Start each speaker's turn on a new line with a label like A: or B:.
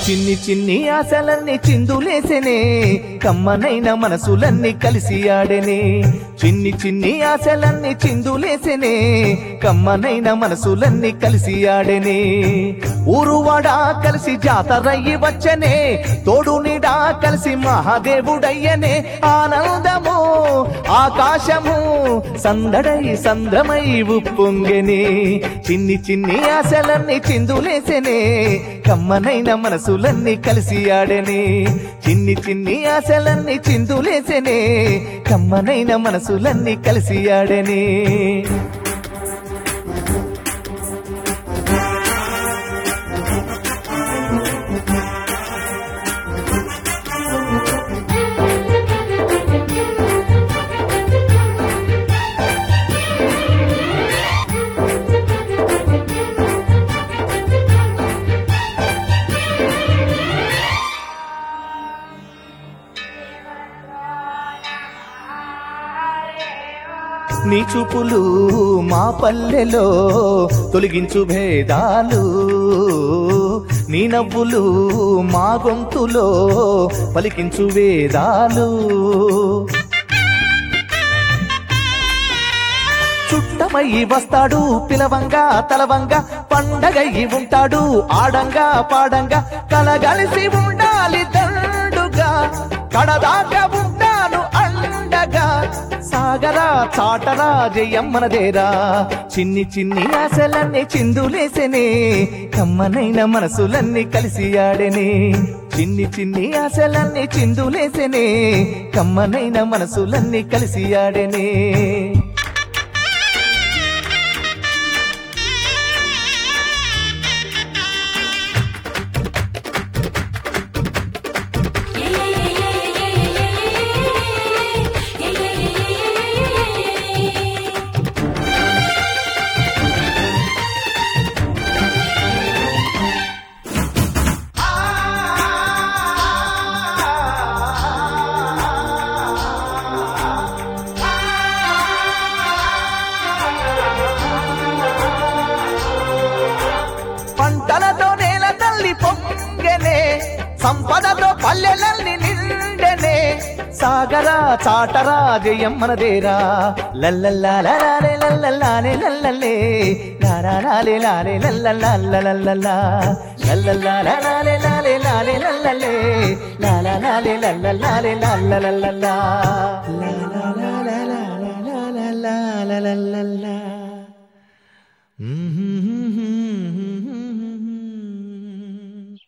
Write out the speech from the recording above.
A: చిన్ని చిన్ని ఆశలన్నీ చిందులేసెనే కమ్మనైన మనసులన్నీ కలిసి ఆడెనే చిన్ని చిన్ని ఆశలన్నీ చిందులేసెనే కమ్మనైన మనసులన్నీ కలిసి ఆడెనే ఊరువాడ కలిసి జాతరయ్యి వచ్చనే తోడు నీడా కలిసి మహాదేవుడయ్యనే ఆనందము ఆకాశము సందడై సంద్రమై ఉప్పొంగెనే చిన్ని చిన్ని ఆశలన్నీ చిందులేసెనే కమ్మనైన మనసులన్నీ కలిసి ఆడెనే చిన్ని చిన్ని ఆశలన్నీ చిందులేసెనే కమ్మనైన మనసులన్నీ కలిసి ఆడెనే నీ చూపులు మా పల్లెలో తొలగించు భేదాలు నీ నవ్వులు మా గొంతులో పలికించు వేదాలు చుట్టమయ్యి వస్తాడు పిలవంగా తలవంగా పండగయ్యి ఉంటాడు ఆడంగా పాడంగా కలగలిసి ఉండాలి దండుగా కడదాకా ఉంటాను అండగా సాగరా చాటరా జయమ్మనదేరా చిన్ని చిన్ని ఆశలన్నీ చిందులేసెనే కమ్మనైన మనసులన్నీ కలిసి ఆడెనే చిన్ని చిన్ని ఆశలన్నీ చిందులేసెనే కమ్మనైన మనసులన్నీ కలిసి ఆడెనే పంటలతో నేల తల్లి పొంగెనే సంపదతో పల్లెలల్ని నిండెనే సాగరా చాటరా జయమ్మనదేరా లల్లల్లాలే లల్లల్లాలే లల్లలే లారాలే లాలే లల్లల్లాలల్లల్లా లల్లల్లాలే లాలే లాలే లల్లలే లాలాలే లల్లల్లాలే లల్లలల్లల్లా లాలాలే లాలే లాలే లాలే